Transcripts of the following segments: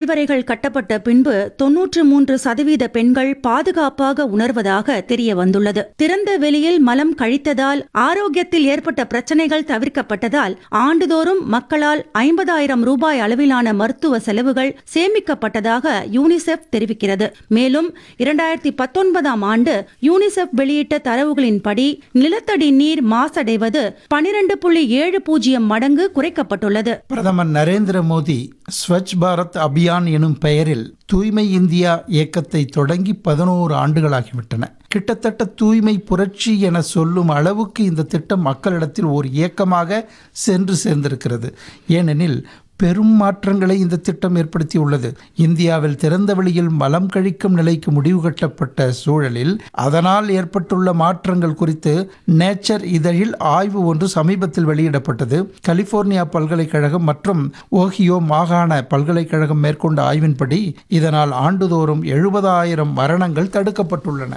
கழிவறைகள் கட்டப்பட்ட பின்பு தொன்னூற்று மூன்று சதவீத பெண்கள் பாதுகாப்பாக உணர்வதாக தெரிய வந்துள்ளது திறந்த வெளியில் மலம் கழித்ததால் ஆரோக்கியத்தில் ஏற்பட்ட பிரச்சனைகள் தவிர்க்கப்பட்டதால் ஆண்டுதோறும் மக்களால் ஐம்பதாயிரம் ரூபாய் அளவிலான மருத்துவ செலவுகள் சேமிக்கப்பட்டதாக யூனிசெஃப் தெரிவிக்கிறது மேலும் இரண்டாயிரத்தி பத்தொன்பதாம் ஆண்டு யூனிசெஃப் வெளியிட்ட தரவுகளின்படி நிலத்தடி நீர் மாசடைவது பனிரெண்டு புள்ளி ஏழு பூஜ்ஜியம் மடங்கு குறைக்கப்பட்டுள்ளது பிரதமர் நரேந்திர மோடி ஸ்வச் பாரத் அபியான் எனும் பெயரில் தூய்மை இந்தியா இயக்கத்தை தொடங்கி பதினோரு ஆண்டுகளாகிவிட்டன கிட்டத்தட்ட தூய்மை புரட்சி என சொல்லும் அளவுக்கு இந்த திட்டம் மக்களிடத்தில் ஒரு இயக்கமாக சென்று சேர்ந்திருக்கிறது ஏனெனில் பெரும் மாற்றங்களை இந்த திட்டம் ஏற்படுத்தியுள்ளது இந்தியாவில் திறந்த வெளியில் மலம் கழிக்கும் நிலைக்கு முடிவு கட்டப்பட்ட சூழலில் அதனால் ஏற்பட்டுள்ள மாற்றங்கள் குறித்து நேச்சர் இதழில் ஆய்வு ஒன்று சமீபத்தில் வெளியிடப்பட்டது கலிபோர்னியா பல்கலைக்கழகம் மற்றும் ஓஹியோ மாகாண பல்கலைக்கழகம் மேற்கொண்ட ஆய்வின்படி இதனால் ஆண்டுதோறும் எழுபதாயிரம் மரணங்கள் தடுக்கப்பட்டுள்ளன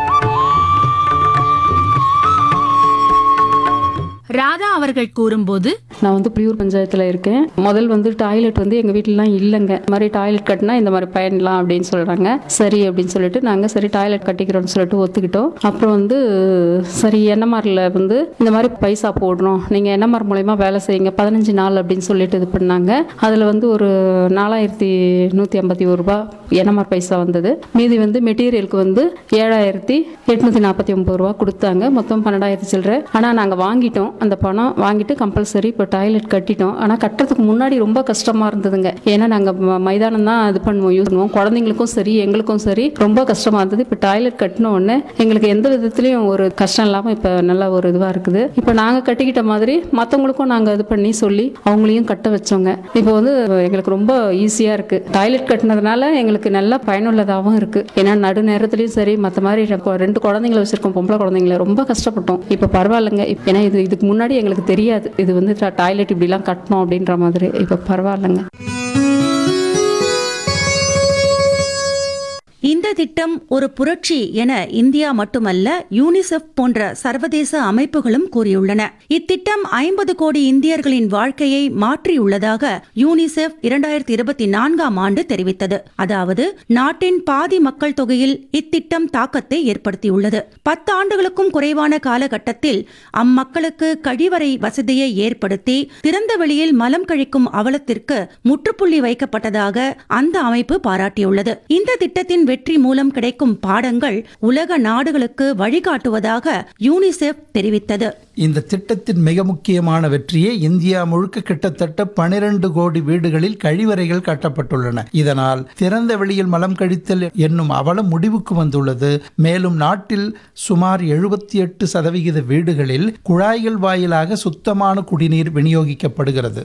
ராதா அவர்கள் கூறும்போது நான் வந்து புளியூர் பஞ்சாயத்தில் இருக்கேன் முதல் வந்து டாய்லெட் வந்து எங்கள் வீட்டிலலாம் இல்லைங்க இந்த மாதிரி டாய்லெட் கட்டினா இந்த மாதிரி பயன்லாம் அப்படின்னு சொல்கிறாங்க சரி அப்படின்னு சொல்லிட்டு நாங்கள் சரி டாய்லெட் கட்டிக்கிறோம்னு சொல்லிட்டு ஒத்துக்கிட்டோம் அப்புறம் வந்து சரி என்எம்ஆரில் வந்து இந்த மாதிரி பைசா போடுறோம் நீங்கள் என்எம்ஆர் மூலயமா வேலை செய்யுங்க பதினஞ்சு நாள் அப்படின்னு சொல்லிட்டு இது பண்ணாங்க அதில் வந்து ஒரு நாலாயிரத்தி நூற்றி ஐம்பத்தி ஒரு ரூபா என்எம்ஆர் பைசா வந்தது மீதி வந்து மெட்டீரியலுக்கு வந்து ஏழாயிரத்தி எட்நூற்றி நாற்பத்தி ஒம்பது ரூபா கொடுத்தாங்க மொத்தம் பன்னெண்டாயிரத்தி சில்லற ஆனால் நாங்கள் வாங்கிட்டோம் அந்த பணம் வாங்கிட்டு கம்பல்சரி இப்போ டாய்லெட் கட்டிட்டோம் ஆனால் கட்டுறதுக்கு முன்னாடி ரொம்ப கஷ்டமாக இருந்ததுங்க ஏன்னா நாங்கள் மைதானம் தான் இது பண்ணுவோம் யூஸ் பண்ணுவோம் குழந்தைங்களுக்கும் சரி எங்களுக்கும் சரி ரொம்ப கஷ்டமாக இருந்தது இப்போ டாய்லெட் கட்டின உடனே எங்களுக்கு எந்த விதத்துலையும் ஒரு கஷ்டம் இல்லாமல் இப்போ நல்ல ஒரு இதுவாக இருக்குது இப்போ நாங்கள் கட்டிக்கிட்ட மாதிரி மற்றவங்களுக்கும் நாங்கள் இது பண்ணி சொல்லி அவங்களையும் கட்ட வச்சோங்க இப்போ வந்து எங்களுக்கு ரொம்ப ஈஸியாக இருக்குது டாய்லெட் கட்டினதுனால எங்களுக்கு நல்ல பயனுள்ளதாகவும் இருக்குது ஏன்னா நடு நேரத்துலையும் சரி மற்ற மாதிரி ரெ- ரெண்டு குழந்தைங்கள வச்சுருக்கோம் பொம்பளை குழந்தைங்கள ரொம்ப கஷ்டப்பட்டோம் இப்போ பரவாயில்லைங்க இப்ப- ஏன்னா இது இதுக்கு முன்னாடி எங்களுக்கு தெரியாது இது வந்து டாய்லெட் இப்படிலாம் கட்டணும் அப்படின்ற மாதிரி இப்போ பரவாயில்லைங்க இந்த திட்டம் ஒரு புரட்சி என இந்தியா மட்டுமல்ல யூனிசெஃப் போன்ற சர்வதேச அமைப்புகளும் கூறியுள்ளன இத்திட்டம் ஐம்பது கோடி இந்தியர்களின் வாழ்க்கையை மாற்றியுள்ளதாக யூனிசெஃப் இரண்டாயிரத்தி இருபத்தி நான்காம் ஆண்டு தெரிவித்தது அதாவது நாட்டின் பாதி மக்கள் தொகையில் இத்திட்டம் தாக்கத்தை ஏற்படுத்தியுள்ளது பத்து ஆண்டுகளுக்கும் குறைவான காலகட்டத்தில் அம்மக்களுக்கு கழிவறை வசதியை ஏற்படுத்தி திறந்த வெளியில் மலம் கழிக்கும் அவலத்திற்கு முற்றுப்புள்ளி வைக்கப்பட்டதாக அந்த அமைப்பு பாராட்டியுள்ளது இந்த திட்டத்தின் வெற்றி மூலம் கிடைக்கும் பாடங்கள் உலக நாடுகளுக்கு வழிகாட்டுவதாக யூனிசெஃப் தெரிவித்தது இந்த திட்டத்தின் மிக முக்கியமான வெற்றியே இந்தியா முழுக்க கிட்டத்தட்ட பனிரெண்டு கோடி வீடுகளில் கழிவறைகள் கட்டப்பட்டுள்ளன இதனால் திறந்த வெளியில் மலம் கழித்தல் என்னும் அவலம் முடிவுக்கு வந்துள்ளது மேலும் நாட்டில் சுமார் எழுபத்தி எட்டு சதவிகித வீடுகளில் குழாய்கள் வாயிலாக சுத்தமான குடிநீர் விநியோகிக்கப்படுகிறது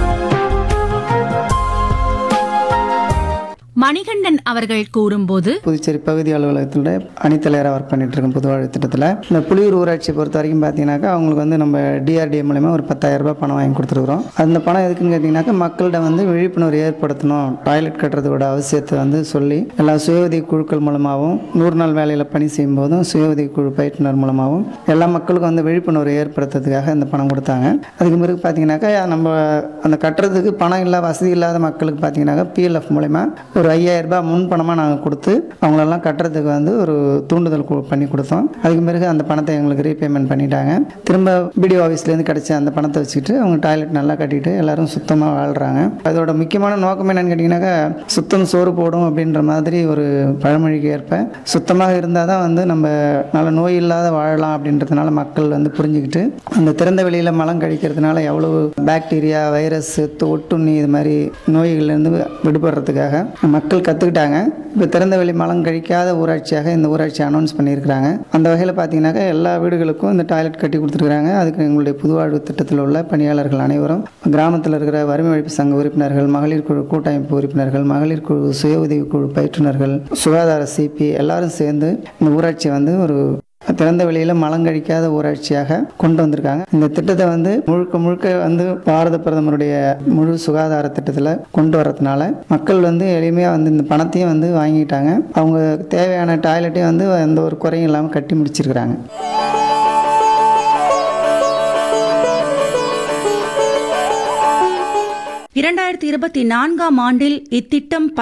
மணிகண்டன் அவர்கள் கூறும்போது புதுச்சேரி பகுதி அலுவலகத்தில் அணித்தலைவராக ஒர்க் பண்ணிட்டு இருக்கேன் புதுவாழ்வு திட்டத்தில் இந்த புலியூர் ஊராட்சியை பொறுத்த வரைக்கும் பார்த்தீங்கன்னாக்கா அவங்களுக்கு வந்து நம்ம டிஆர்டிஏ மூலயமா ஒரு பத்தாயிரம் ரூபாய் பணம் வாங்கி கொடுத்துருக்குறோம் அந்த பணம் எதுக்குன்னு கேட்டிங்கனாக்கா மக்களிடம் வந்து விழிப்புணர்வு ஏற்படுத்தணும் டாய்லெட் கட்டுறதோட அவசியத்தை வந்து சொல்லி எல்லா சுய உதவி குழுக்கள் மூலமாகவும் நூறு நாள் வேலையில் பணி செய்யும் போதும் சுய உதவி குழு பயிற்றுனர் மூலமாகவும் எல்லா மக்களுக்கும் வந்து விழிப்புணர்வு ஏற்படுத்துறதுக்காக இந்த பணம் கொடுத்தாங்க அதுக்கு பிறகு பார்த்தீங்கன்னாக்கா நம்ம அந்த கட்டுறதுக்கு பணம் இல்லாத வசதி இல்லாத மக்களுக்கு பார்த்தீங்கன்னாக்கா பிஎல்எஃப் மூலயமா ஒரு ஐயாயிரம் ரூபாய் முன் பணமாக நாங்கள் கொடுத்து அவங்களெல்லாம் கட்டுறதுக்கு வந்து ஒரு தூண்டுதல் கு- பண்ணி கொடுத்தோம் அதுக்கு பிறகு அந்த பணத்தை எங்களுக்கு ரீபேமெண்ட் பண்ணிட்டாங்க திரும்ப பிடிஓ ஆஃபீஸ்லேருந்து கிடைச்ச அந்த பணத்தை வச்சுக்கிட்டு அவங்க டாய்லெட் நல்லா கட்டிட்டு எல்லாரும் சுத்தமாக வாழ்கிறாங்க அதோட முக்கியமான நோக்கம் என்னன்னு கேட்டிங்கன்னாக்கா சுத்தம் சோறு போடும் அப்படின்ற மாதிரி ஒரு பழமொழிக்கு ஏற்ப சுத்தமாக இருந்தால் தான் வந்து நம்ம நல்ல நோய் இல்லாத வாழலாம் அப்படின்றதுனால மக்கள் வந்து புரிஞ்சுக்கிட்டு அந்த திறந்த வெளியில் மலம் கழிக்கிறதுனால எவ்வளவு பாக்டீரியா வைரஸ் ஒட்டுண்ணி இது மாதிரி நோய்கள்லேருந்து விடுபடுறதுக்காக மக்கள் கற்றுக்கிட்டாங்க இப்போ திறந்த வெளி மலம் கழிக்காத ஊராட்சியாக இந்த ஊராட்சி அனௌன்ஸ் பண்ணியிருக்கிறாங்க அந்த வகையில் பார்த்தீங்கன்னாக்கா எல்லா வீடுகளுக்கும் இந்த டாய்லெட் கட்டி கொடுத்துருக்குறாங்க அதுக்கு எங்களுடைய புதுவாழ்வு திட்டத்தில் உள்ள பணியாளர்கள் அனைவரும் கிராமத்தில் இருக்கிற வறுமை ஒழிப்பு சங்க உறுப்பினர்கள் மகளிர் குழு கூட்டமைப்பு உறுப்பினர்கள் மகளிர் குழு சுய உதவி குழு பயிற்றுனர்கள் சுகாதார சிபி எல்லாரும் சேர்ந்து இந்த ஊராட்சியை வந்து ஒரு திறந்த வெளியில் மலங்கழிக்காத ஊராட்சியாக கொண்டு வந்திருக்காங்க இந்த திட்டத்தை வந்து முழுக்க முழுக்க வந்து பாரத பிரதமருடைய முழு சுகாதார திட்டத்தில் கொண்டு வரதுனால மக்கள் வந்து எளிமையாக வந்து இந்த பணத்தையும் வந்து வாங்கிட்டாங்க அவங்க தேவையான டாய்லெட்டையும் வந்து எந்த ஒரு குறையும் இல்லாமல் கட்டி முடிச்சிருக்கிறாங்க இரண்டாயிரத்தி இருபத்தி நான்காம் ஆண்டில் இத்திட்டம்